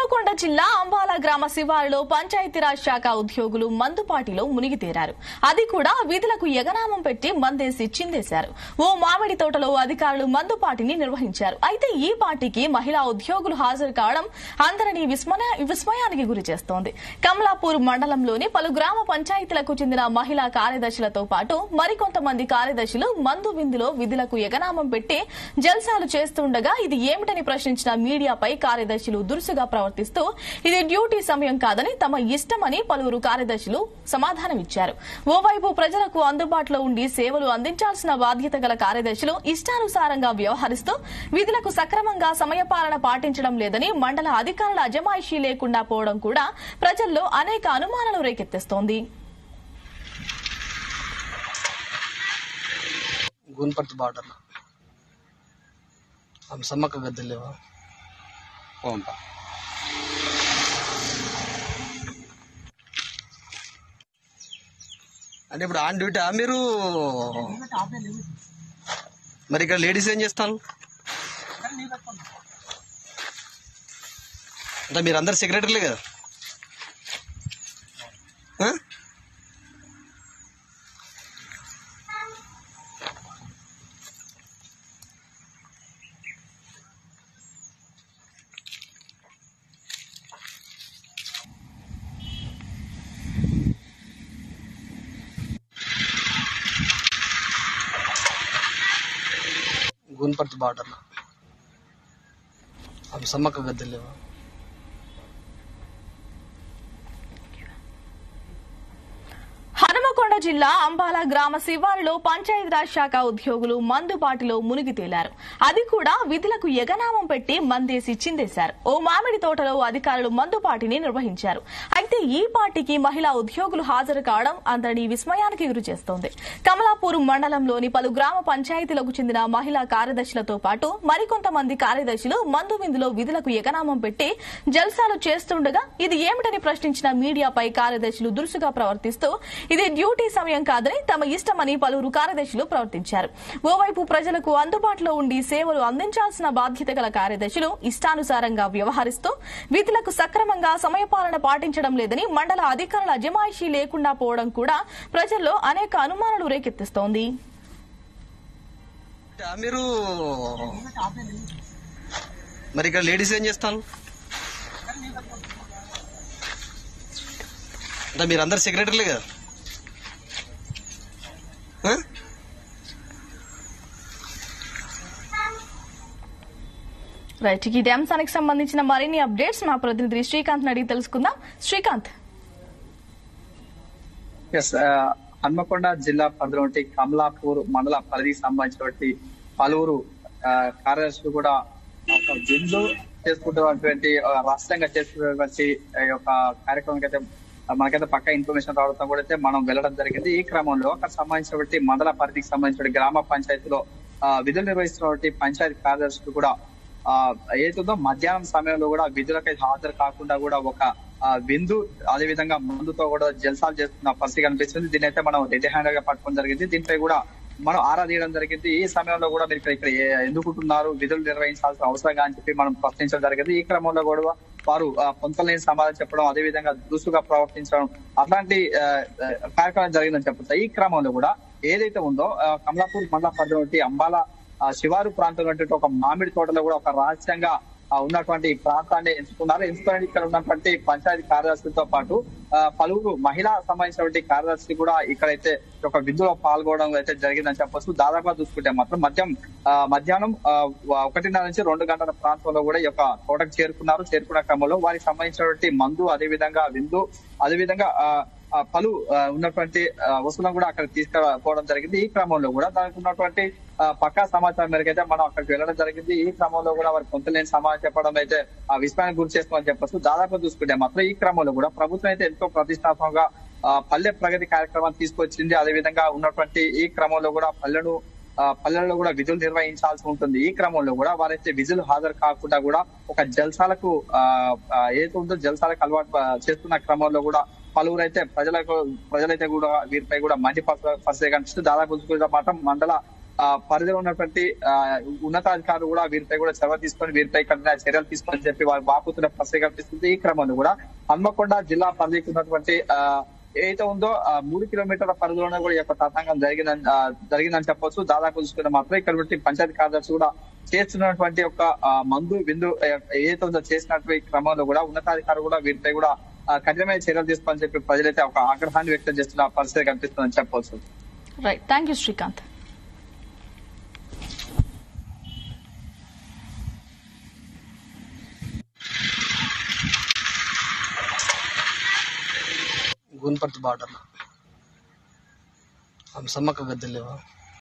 హనుమకొండ జిల్లా అంబాల గ్రామ శివారులో పంచాయతీరాజ్ శాఖ ఉద్యోగులు మందుపాటిలో మునిగి తేరారు అది కూడా విధులకు ఎగనామం పెట్టి మందేసి చిందేశారు ఓ మామిడి తోటలో అధికారులు మందుపాటిని నిర్వహించారు అయితే ఈ పార్టీకి మహిళా ఉద్యోగులు హాజరు కావడం అందరినీ విస్మయ విస్మయానికి గురి చేస్తోంది కమలాపూర్ మండలంలోని పలు గ్రామ పంచాయతీలకు చెందిన మహిళా కార్యదర్శులతో పాటు మరికొంతమంది కార్యదర్శులు మందు విందులో విధులకు ఎగనామం పెట్టి జల్సాలు చేస్తుండగా ఇది ఏమిటని ప్రశ్నించిన మీడియాపై కార్యదర్శులు దురుసుగా ప్రవర్తిస్తూ ఇది డ్యూటీ సమయం కాదని తమ ఇష్టమని పలువురు కార్యదర్శులు సమాధానమిచ్చారు ఓవైపు ప్రజలకు అందుబాటులో ఉండి సేవలు అందించాల్సిన బాధ్యత గల కార్యదర్శులు ఇష్టానుసారంగా వ్యవహరిస్తూ విధులకు సక్రమంగా సమయపాలన పాటించడం లేదని మండల అధికారుల అజమాయిషీ లేకుండా పోవడం కూడా ప్రజల్లో అనేక అనుమానాలు రేకెత్తిస్తోంది గూన్పర్తి బార్డర్లో ఆమె సమ్మక్క గద్దెలు లేవా పోంపా అంటే ఇప్పుడు ఆన్ డ్యూటీ మీరు మరి ఇక్కడ లేడీస్ ఏం చేస్తాను అంటే మీరు అందరు సెక్రటరీలే కదా ఆ? గూన్పర్తి బార్డర్లో ఆమె సమ్మక్క గద్దెలు లేవా హనుమకొండ జిల్లా అంబాల గ్రామ శివారులో పంచాయతీరాజ్ శాఖ ఉద్యోగులు మందుబాటిలో మునిగి తేలారు అది కూడా విధులకు ఎగనామం పెట్టి మందేసి చిందేశారు ఓ మామిడి తోటలో అధికారులు మందుపాటిని నిర్వహించారు అయితే ఈ పార్టీకి మహిళా ఉద్యోగులు హాజరు కావడం అందరినీ విస్మయానికి గురి చేస్తోంది కమలాపూర్ మండలంలోని పలు గ్రామ పంచాయతీలకు చెందిన మహిళా కార్యదర్శులతో పాటు మరికొంతమంది కార్యదర్శులు మందు విందులో విధులకు ఎగనామం పెట్టి జల్సాలు చేస్తుండగా ఇది ఏమిటని ప్రశ్నించిన మీడియాపై కార్యదర్శులు దురుసుగా ప్రవర్తిస్తూ ఇది డ్యూటీ సమయం కాదని తమ ఇష్టమని పలువురు కార్యదర్శులు ప్రవర్తించారు ఓవైపు ప్రజలకు అందుబాటులో ఉండి సేవలు అందించాల్సిన బాధ్యత గల కార్యదర్శులు ఇష్టానుసారంగా వ్యవహరిస్తూ విధులకు సక్రమంగా సమయపాలన పాటించడం లేదని మండల అధికారుల అజమాయిషీ లేకుండా పోవడం కూడా ప్రజల్లో అనేక అనుమానాలు రేకెత్తిస్తోంది ఆ మీరు మరి ఇక్కడ లేడీస్ ఏం చేస్తాను అంటే మీరు అందరు సెక్రటరీలే కదా ఆ? రైట్ ఈ అంశానికి సంబంధించిన మరిన్ని అప్డేట్స్ మా ప్రతినిధి శ్రీకాంత్ అడిగి తెలుసుకుందాం శ్రీకాంత్ ఎస్ హన్మకొండ జిల్లా పరిధిలోని కమలాపూర్ మండల పరిధికి సంబంధించినటువంటి పలువురు ఆ, కార్యదర్శులు కూడా ఒక విందు చేసుకుంటున్నటువంటి ఆ, రాష్ట్రంగా చేసుకున్నటువంటి ఈ యొక్క కార్యక్రమం అయితే మనకైతే పక్క ఇన్ఫర్మేషన్ రావడం కూడా అయితే మనం వెళ్ళడం జరిగింది ఈ క్రమంలో అక్కడ సంబంధించినటువంటి మండల పరిధికి సంబంధించిన గ్రామ పంచాయతీలో ఆ, విధులు నిర్వహిస్తున్నటువంటి పంచాయతీ కార్యదర్శులు కూడా ఆ ఏతుందో మధ్యాహ్నం సమయంలో కూడా విధులకై హాజరు కాకుండా కూడా ఒక ఆ, విందు అదే విధంగా మందుతో కూడా జల్సాలు చేస్తున్న పరిస్థితి కనిపిస్తుంది దీని అయితే మనం రెడ్ హ్యాండ్ గా పట్టుకోవడం జరిగింది దీనిపై కూడా మనం ఆరా తీయడం జరిగింది ఈ సమయంలో కూడా మీరు ఇక్కడ ఇక్కడ ఏ- ఎందుకుంటున్నారు విధులు నిర్వహించాల్సిన అవసరంగా అని చెప్పి మనం ప్రశ్నించడం జరిగింది ఈ క్రమంలో కూడా వారు ఆ, పొంతలేని సమాధానం చెప్పడం అదే విధంగా దురుసుగా ప్రవర్తించడం అట్లాంటి ఆ, ఆ, కార్యక్రమం జరిగిందని చెప్పచ్చు ఈ క్రమంలో కూడా ఏదైతే ఉందో ఆ, కమలాపూర్ మండల పరిధిలోని అంబాల ఆ శివారు ప్రాంతం ఉన్నటువంటి ఒక మామిడి తోటలో కూడా ఒక రహస్యంగా ఆ, ఉన్నటువంటి ప్రాంతాన్ని ఎంచుకున్నారు ఎంచుకొని ఇక్కడ ఉన్నటువంటి పంచాయతీ కార్యదర్శులతో పాటు ఆ, పలువురు మహిళా సంబంధించినటువంటి కార్యదర్శులు కూడా ఇక్కడైతే ఒక విందులో పాల్గొనడం అయితే జరిగిందని చెప్పొచ్చు దాదాపుగా చూసుకుంటే మాత్రం మద్యం ఆ, మధ్యాహ్నం ఆ, ఒకటిన్నర నుంచి రెండు గంటల ప్రాంతంలో కూడా ఈ యొక్క తోటకు చేరుకున్నారు చేరుకున్న క్రమంలో వారికి సంబంధించినటువంటి మందు అదే విధంగా విందు అదే విధంగా ఆ, ఆ, పలు ఆ, ఉన్నటువంటి ఆ, వస్తువులను కూడా అక్కడ తీసుకుపోవడం జరిగింది ఈ క్రమంలో కూడా దానికి ఉన్నటువంటి ఆ, పక్కా సమాచారం మేరకు అయితే మనం అక్కడికి వెళ్ళడం జరిగింది ఈ క్రమంలో కూడా వారి కొంతలేని సమాచారం చెప్పడం అయితే ఆ విస్మయానికి గురి చేస్తామని చెప్పొచ్చు దాదాపు చూసుకుంటే మాత్రం ఈ క్రమంలో కూడా ప్రభుత్వం అయితే ఎంతో ప్రతిష్టాత్మకంగా ఆ, పల్లె ప్రగతి కార్యక్రమాన్ని తీసుకొచ్చింది అదే విధంగా ఉన్నటువంటి ఈ క్రమంలో కూడా పల్లెను ఆ, పల్లెల్లో కూడా విధులు నిర్వహించాల్సి ఉంటుంది ఈ క్రమంలో కూడా వారైతే విధులు హాజరు కాకుండా కూడా ఒక జల్సాలకు ఆ, ఆ, ఏదైతే ఉందో జల్సాలకు అలవాటు ఆ, చేస్తున్న క్రమంలో కూడా పలువురు అయితే ప్రజలకు ప్రజలైతే కూడా వీరిపై కూడా మంచి పరిస్థితి కనిపిస్తుంది దాదాపు చూసుకుంటే మాత్రం మండల ఆ, పరిధిలో ఉన్నటువంటి ఆ, ఉన్నతాధికారులు కూడా వీరిపై కూడా చొరవ తీసుకొని వీరిపై కఠిన చర్యలు తీసుకొని చెప్పి వారు బాపుతున్న పరిస్థితి కనిపిస్తుంది ఈ క్రమంలో కూడా హన్మకొండ జిల్లా పరిధికి ఉన్నటువంటి ఆ, ఏదైతే ఉందో ఆ మూడు కిలోమీటర్ల పరిధిలోనే కూడా ఈ యొక్క తతంగం జరిగిందని ఆ, జరిగిందని చెప్పొచ్చు దాదాపు చూసుకుంటే మాత్రం ఇక్కడ ఉన్నటువంటి పంచాయతీ కార్యదర్శి కూడా చేస్తున్నటువంటి ఒక ఆ, మందు విందు ఏ- ఏదైతే ఉందో చేసినటువంటి క్రమంలో కూడా ఉన్నతాధికారులు కూడా వీరిపై కూడా ఆ, కఠినమైన చర్యలు తీసుకోవాలని చెప్పి ప్రజలైతే ఒక ఆగ్రహాన్ని వ్యక్తం చేస్తున్న పరిస్థితి కనిపిస్తుందని చెప్పవచ్చు right thank you Srikanth Gunparthi బార్డర్లో సమ్మక్క గద్దెలు లేవా